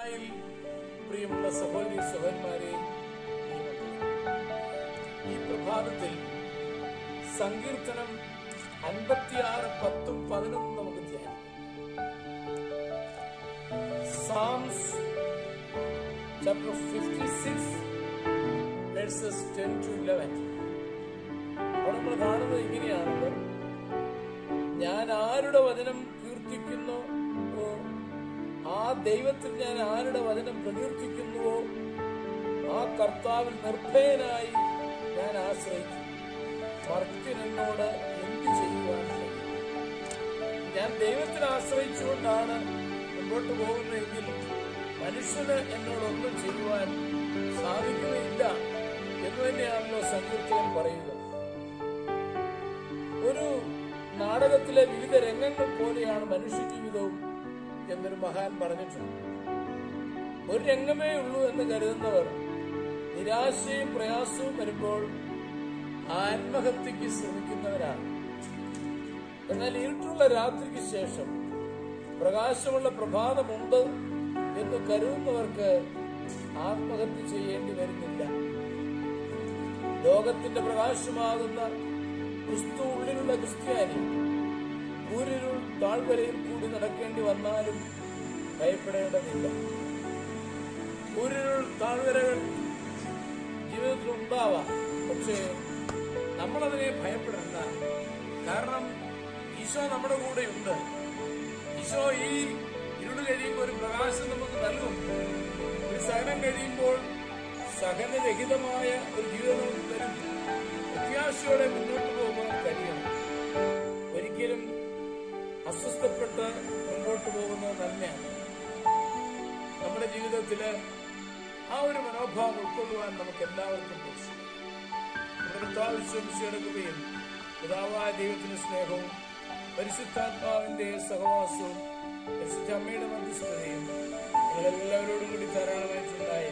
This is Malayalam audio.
മിശിഹായിൽ പ്രിയമുള്ള സഹോദരി സഹോദരന്മാരെ ഈ പ്രഭാതത്തിൽ സങ്കീർത്തനം അൻപത്തിയാറ് പത്തും പതിനൊന്നും നമുക്ക് ധ്യാനിക്കാം Psalms chapter fifty six verses ten to eleven അവിടെ നമ്മൾ കാണുന്നത് ഇങ്ങനെയാണല്ലോ ഞാൻ ആരുടെ വചനം കീർത്തിക്കുന്നു ആ ദൈവത്തിൽ ഞാൻ ആരുടെ വചനം പ്രകീർത്തിക്കുന്നുവോ ആ കർത്താവിൽ നിർഭയനായി ഞാൻ ആശ്രയിക്കും മർത്യൻ എന്നോട് എന്ത് ചെയ്യുവാൻ കഴിയും? ഞാൻ ദൈവത്തിൽ ആശ്രയിച്ചുകൊണ്ടാണ് മുമ്പോട്ട് പോകുന്നതെങ്കിൽ മനുഷ്യന് എന്നോടൊന്നും ചെയ്യുവാൻ സാധിക്കുകയില്ല എന്ന് തന്നെയാണല്ലോ സങ്കീർത്തകൻ പറയുക ഒരു നാടകത്തിലെ വിവിധ രംഗങ്ങൾ പോലെയാണ് മനുഷ്യജീവിതവും എന്നൊരു മഹാൻ പറഞ്ഞിട്ടുണ്ട് ഒരു രംഗമേ ഉള്ളൂ എന്ന് കരുതുന്നവർ നിരാശയും പ്രയാസവും വരുമ്പോൾ ആത്മഹത്യക്ക് ശ്രമിക്കുന്നവരാണ് എന്നാൽ ഇരുട്ടുള്ള രാത്രിക്ക് ശേഷം പ്രകാശമുള്ള പ്രഭാതമുണ്ട് എന്ന് കരുതുന്നവർക്ക് ആത്മഹത്യ ചെയ്യേണ്ടി വരുന്നില്ല ലോകത്തിന്റെ പ്രകാശമാകുന്ന ക്രിസ്തു ഉള്ളിലുള്ള ക്രിസ്ത്യാനി ഊരിരുൾ താഴ്വരയിൽ കൂടി നടക്കേണ്ടി വന്നാലും ഭയപ്പെടേണ്ടതില്ല ഊരിരുൾ താഴ്വരകൾ ജീവിതത്തിൽ ഉണ്ടാവാം പക്ഷേ നമ്മളതിനെ ഭയപ്പെടേണ്ട കാരണം ഈശോ നമ്മുടെ കൂടെ ഉണ്ട് ഈശോ ഈ ഇരുട് കഴിയുമ്പോൾ ഒരു പ്രകാശം നമുക്ക് നൽകും ഒരു സഹനം കഴിയുമ്പോൾ സഹനരഹിതമായ ഒരു ജീവിതം നമുക്ക് തരും പ്രത്യാശയോടെ മുന്നോട്ട് പോകുവാൻ കഴിയണം ഒരിക്കലും അസ്വസ്ഥപ്പെട്ട് മുമ്പോട്ട് പോകുന്നത് നന്മയാണ് നമ്മുടെ ജീവിതത്തില് ആ ഒരു മനോഭാവം ഉൾക്കൊള്ളുവാൻ നമുക്ക് എല്ലാവർക്കും പരിശ്രമിക്കാം നമ്മുടെ കർത്താവിശ്വസിച്ചെടുക്കുകയും പിതാവായ ദൈവത്തിന്റെ സ്നേഹവും പരിശുദ്ധാത്മാവിന്റെ സഹവാസവും പരിശുദ്ധ അമ്മയുടെ മധ്യസ്ഥതയും നിങ്ങളെല്ലാവരോടും കൂടി ധാരാളമായിട്ടുണ്ടായ